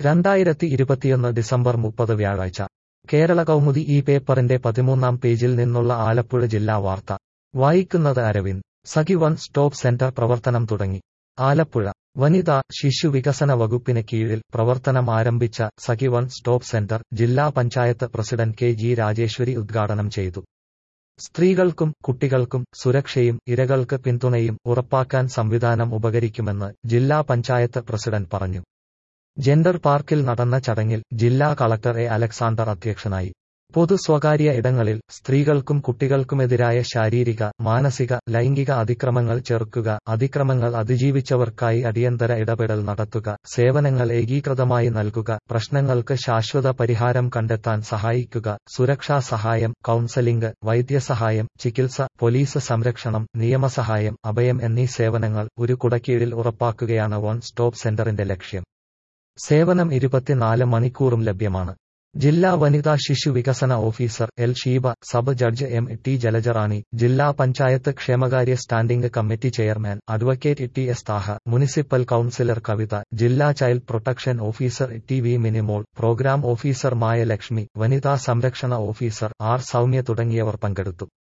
രണ്ടായിരത്തി ഇരുപത്തിയൊന്ന് ഡിസംബർ മുപ്പത് വ്യാഴാഴ്ച കേരള കൗമുദി ഈ പേപ്പറിന്റെ പതിമൂന്നാം പേജിൽ നിന്നുള്ള ആലപ്പുഴ ജില്ലാ വാർത്ത വായിക്കുന്നത് Aravind Sakhi one stop centre പ്രവർത്തനം തുടങ്ങി ആലപ്പുഴ വനിതാ ശിശു വികസന വകുപ്പിന് കീഴിൽ പ്രവർത്തനം ആരംഭിച്ച സഖി വൺ സ്റ്റോപ്പ് സെന്റർ ജില്ലാ panchayat president K G Rajeswari ഉദ്ഘാടനം ചെയ്തു സ്ത്രീകൾക്കും കുട്ടികൾക്കും സുരക്ഷയും ഇരകൾക്ക് പിന്തുണയും ഉറപ്പാക്കാൻ സംവിധാനം ഉപകരിക്കുമെന്ന് ജില്ലാ പഞ്ചായത്ത് പ്രസിഡന്റ് പറഞ്ഞു ജെൻഡർ പാർക്കിൽ നടന്ന ചടങ്ങിൽ ജില്ലാ കളക്ടർ എ അലക്സാണ്ടർ അധ്യക്ഷനായി പൊതു സ്വകാര്യ ഇടങ്ങളിൽ സ്ത്രീകൾക്കും കുട്ടികൾക്കുമെതിരായ ശാരീരിക മാനസിക ലൈംഗിക അതിക്രമങ്ങൾ ചെറുക്കുക അതിക്രമങ്ങൾ അതിജീവിച്ചവർക്കായി അടിയന്തര ഇടപെടൽ നടത്തുക സേവനങ്ങൾ ഏകീകൃതമായി നൽകുക പ്രശ്നങ്ങൾക്ക് ശാശ്വത പരിഹാരം കണ്ടെത്താൻ സഹായിക്കുക സുരക്ഷാ സഹായം കൌൺസലിംഗ് വൈദ്യസഹായം ചികിത്സ പോലീസ് സംരക്ഷണം നിയമസഹായം അഭയം എന്നീ സേവനങ്ങൾ ഒരു കുടക്കീഴിൽ ഉറപ്പാക്കുകയാണ് വൺ സ്റ്റോപ്പ് സെന്ററിന്റെ ലക്ഷ്യം സേവനം ഇരുപത്തിനാല് മണിക്കൂറും ലഭ്യമാണ് ജില്ലാ വനിതാ ശിശു വികസന officer L Sheeba sub judge M T Jalajarani ജില്ലാ പഞ്ചായത്ത് ക്ഷേമകാര്യ standing committee chairman advocate T S Thaha municipal councillor Kavitha ജില്ലാ child protection officer T V Minimol programme officer Maya Lakshmi വനിതാ സംരക്ഷണ ഓഫീസർ ആർ സൗമ്യ തുടങ്ങിയവർ പങ്കെടുത്തു